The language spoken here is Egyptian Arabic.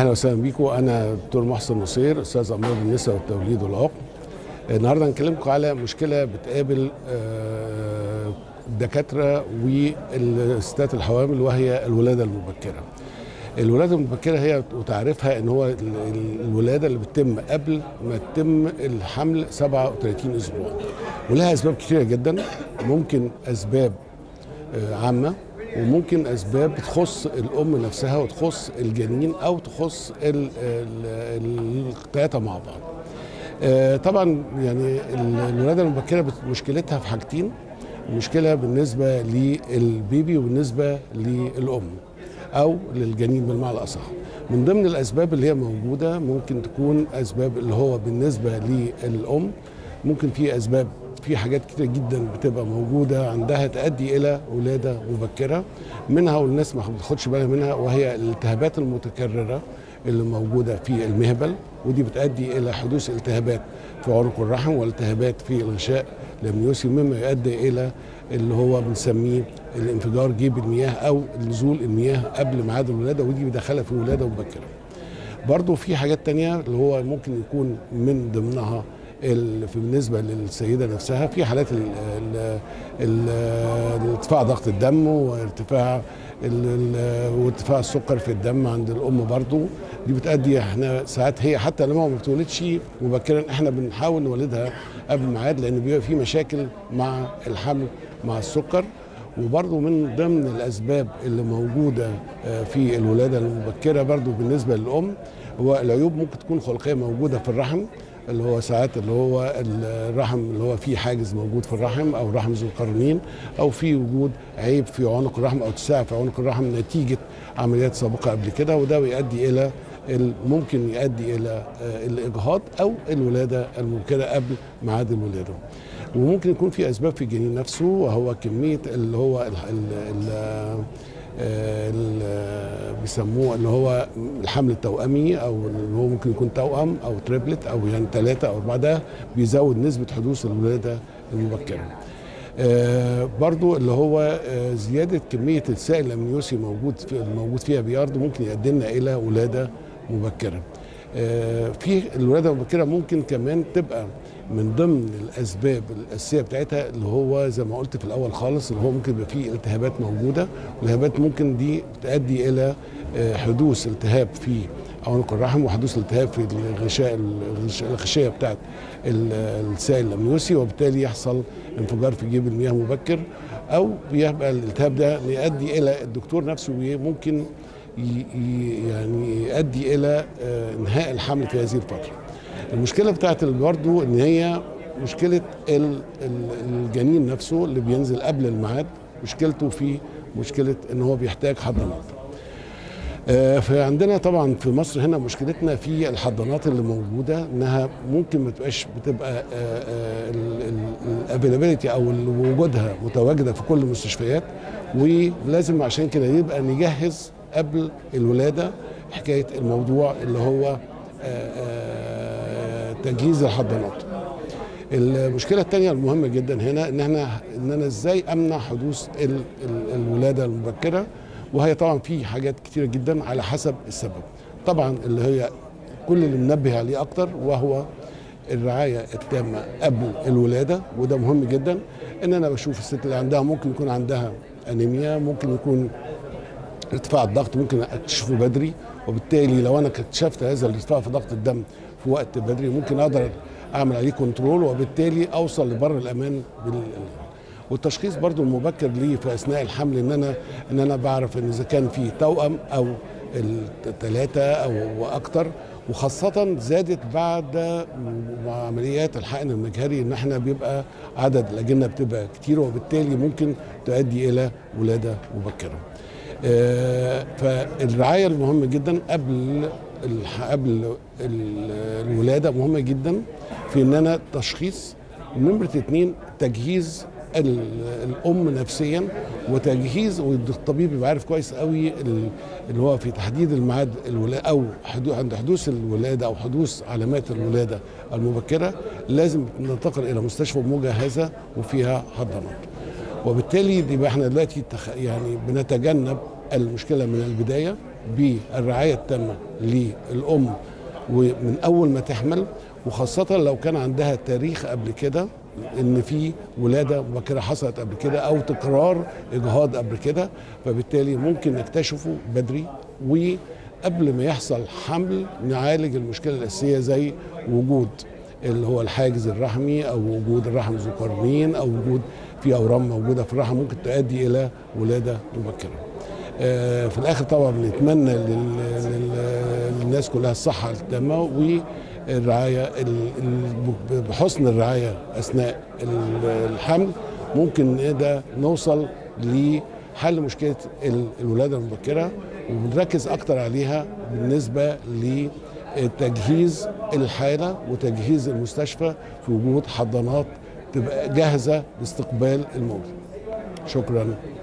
اهلا وسهلا بيكم انا دكتور محسن نصير استاذ امراض النساء والتوليد والعقم النهارده هنكلمكم على مشكله بتقابل آه، الدكاتره والستات الحوامل وهي الولاده المبكره الولاده المبكره هي وتعريفها ان هو ال- ال- الولاده اللي بتتم قبل ما تتم الحمل 37 اسبوع ولها اسباب كثيره جدا ممكن اسباب آه، عامه وممكن اسباب تخص الام نفسها وتخص الجنين او تخص ال- ال- الثلاثه مع بعض آه، طبعا يعني ال- الولاده المبكره بت- مشكلتها في حاجتين مشكله بالنسبه للبيبي وبالنسبه للام او للجنين بالمعنى الاصح من ضمن الاسباب اللي هي موجوده ممكن تكون اسباب اللي هو بالنسبه للام ممكن في اسباب في حاجات كتير جدا بتبقى موجوده عندها تؤدي الى ولاده مبكره منها والناس ما بتاخدش بالها منها وهي الالتهابات المتكرره اللي موجوده في المهبل ودي بتؤدي الى حدوث التهابات في عنق الرحم والتهابات في الغشاء الامنيوسي مما يؤدي الى اللي هو بنسميه الانفجار جيب المياه او نزول المياه قبل ميعاد الولاده ودي بيدخلها في ولاده مبكره. برضو في حاجات تانية اللي هو ممكن يكون من ضمنها ال- في بالنسبة للسيدة نفسها في حالات ال ال ال ارتفاع ضغط الدم وارتفاع ال- ال- وارتفاع السكر في الدم عند الأم برضو دي بتأدي احنا ساعات هي حتى لما ما بتولدش مبكرا احنا بنحاول نولدها قبل الميعاد لأن بيبقى في مشاكل مع الحمل مع السكر وبرضه من ضمن الاسباب اللي موجوده آه، في الولاده المبكره برضه بالنسبه للام هو العيوب ممكن تكون خلقيه موجوده في الرحم اللي هو ساعات اللي هو الرحم اللي هو فيه حاجز موجود في الرحم او رحم ذو القرنين او في وجود عيب في عنق الرحم او اتساع في عنق الرحم نتيجه عمليات سابقه قبل كده وده بيؤدي الى ال- ممكن يؤدي الى آه، الاجهاض او الولاده المبكره قبل ميعاد الولاده وممكن يكون في اسباب في الجنين نفسه وهو كميه اللي هو ال ال ال ال- بيسموه اللي هو الحمل التوأمي او اللي هو ممكن يكون توأم او تريبلت او يعني ثلاثه او اربعه ده بيزود نسبه حدوث الولاده المبكره. آه، برضو اللي هو آه، زياده كميه السائل الامنيوسي موجود في الموجود فيها بيارد ممكن يؤدي لنا الى ولاده مبكره. آه، في الولاده المبكره ممكن كمان تبقى من ضمن الاسباب الاساسيه بتاعتها اللي هو زي ما قلت في الاول خالص اللي هو ممكن يبقى فيه التهابات موجوده والالتهابات ممكن دي تؤدي الى آه، حدوث التهاب في عنق الرحم وحدوث التهاب في الغشاء الغش- الغشيه بتاعت ال- السائل الامنيوسي وبالتالي يحصل انفجار في جيب المياه مبكر او يبقى الالتهاب ده يؤدي الى الدكتور نفسه بي- ممكن ي- ي- يعني يؤدي الى آه، انهاء الحمل في هذه الفتره. المشكله بتاعت برضه ان هي مشكله ال- ال- الجنين نفسه اللي بينزل قبل الميعاد مشكلته في مشكله ان هو بيحتاج حضانات. آه، فعندنا طبعا في مصر هنا مشكلتنا في الحضانات اللي موجوده انها ممكن ما تبقاش بتبقى الافيلابيلتي او ال- وجودها متواجده في كل المستشفيات ولازم عشان كده يبقى نجهز قبل الولاده حكايه الموضوع اللي هو آه، آه، تجهيز الحضانات. المشكله الثانيه المهمه جدا هنا ان احنا ان انا ازاي امنع حدوث ال ال الولاده المبكره وهي طبعا في حاجات كتيره جدا على حسب السبب طبعا اللي هي كل اللي منبه عليه اكتر وهو الرعايه التامه قبل الولاده وده مهم جدا ان انا بشوف الست اللي عندها ممكن يكون عندها انيميا ممكن يكون ارتفاع الضغط ممكن اكتشفه بدري وبالتالي لو انا اكتشفت هذا الارتفاع في ضغط الدم في وقت بدري ممكن اقدر اعمل عليه كنترول وبالتالي اوصل لبر الامان بال والتشخيص برضو المبكر ليه في اثناء الحمل ان انا ان انا بعرف ان اذا كان في توأم او الثلاثه او واكتر وخاصة زادت بعد عمليات الحقن المجهري ان احنا بيبقى عدد الاجنة بتبقى كتير وبالتالي ممكن تؤدي الى ولادة مبكرة. آه، فالرعايه المهمه جدا قبل الح- قبل ال- الولاده مهمه جدا في ان انا تشخيص نمره اتنين تجهيز ال- الام نفسيا وتجهيز والطبيب يبقى عارف كويس قوي ال- اللي هو في تحديد الميعاد الولاده او حدو عند حدوث الولاده او حدوث علامات الولاده المبكره لازم ننتقل الى مستشفى مجهزه وفيها حضانات. وبالتالي يبقى احنا دلوقتي تخ... يعني بنتجنب المشكله من البدايه بالرعايه التامه للام ومن اول ما تحمل وخاصه لو كان عندها تاريخ قبل كده ان في ولاده مبكره حصلت قبل كده او تكرار اجهاض قبل كده فبالتالي ممكن نكتشفه بدري وقبل ما يحصل حمل نعالج المشكله الاساسيه زي وجود اللي هو الحاجز الرحمي او وجود الرحم ذو قرنين او وجود في اورام موجوده في الرحم ممكن تؤدي الى ولاده مبكره. آه، في الاخر طبعا بنتمنى لل- لل- للناس كلها الصحه التامه والرعايه ال- ال- بحسن الرعايه اثناء ال- الحمل ممكن نقدر نوصل لحل مشكله ال- الولاده المبكره وبنركز اكتر عليها بالنسبه لتجهيز الحاله وتجهيز المستشفى في وجود حضانات تبقى جاهزه لاستقبال المولد. شكرا